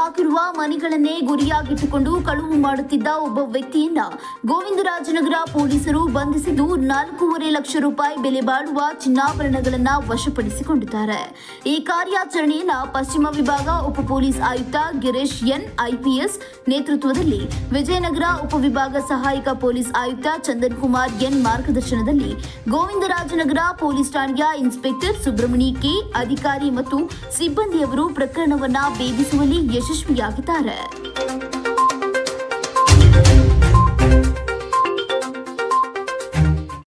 ಹಾಕಿರುವ ಮನೆಗಳನ್ನೇ ಗುರಿಯಾಗಿಟ್ಟುಕೊಂಡು ಕಳುವು ಮಾಡುತ್ತಿದ್ದ ಒಬ್ಬ ವ್ಯಕ್ತಿಯನ್ನ ಗೋವಿಂದರಾಜನಗರ ಪೊಲೀಸರು ಬಂಧಿಸಿದ್ದು ನಾಲ್ಕೂವರೆ ಲಕ್ಷ ರೂಪಾಯಿ ಬೆಲೆ ಬಾಳುವ ಚಿನ್ನಾಭರಣಗಳನ್ನ ವಶಪಡಿಸಿಕೊಂಡಿದ್ದಾರೆ ಈ ಕಾರ್ಯಾಚರಣೆಯನ್ನ ಪಶ್ಚಿಮ ವಿಭಾಗ ಉಪ ಪೊಲೀಸ್ ಆಯುಕ್ತ ಗಿರೀಶ್ ಎನ್ ಐಪಿಎಸ್ ನೇತೃತ್ವದಲ್ಲಿ ವಿಜಯನಗರ ಉಪವಿಭಾಗ ಸಹಾಯಕ ಪೊಲೀಸ್ ಆಯುಕ್ತ ಚಂದನ್ ಕುಮಾರ್ ಎನ್ ಮಾರ್ಗದರ್ಶನದಲ್ಲಿ ಗೋವಿಂದರಾಜನಗರ ಪೊಲೀಸ್ ಠಾಣೆಯ ಇನ್ಸ್ಪೆಕ್ಟರ್ ಸುಬ್ರಹ್ಮಣಿ ಕೆ ಅಧಿಕಾರಿ ಮತ್ತು ಸಿಬ್ಬಂದಿಯವರು ಪ್ರಕರಣವನ್ನ ಭೇದಿಸುವಲ್ಲಿ ಯಶಸ್ವಿಯಾಗಿದ್ದಾರೆ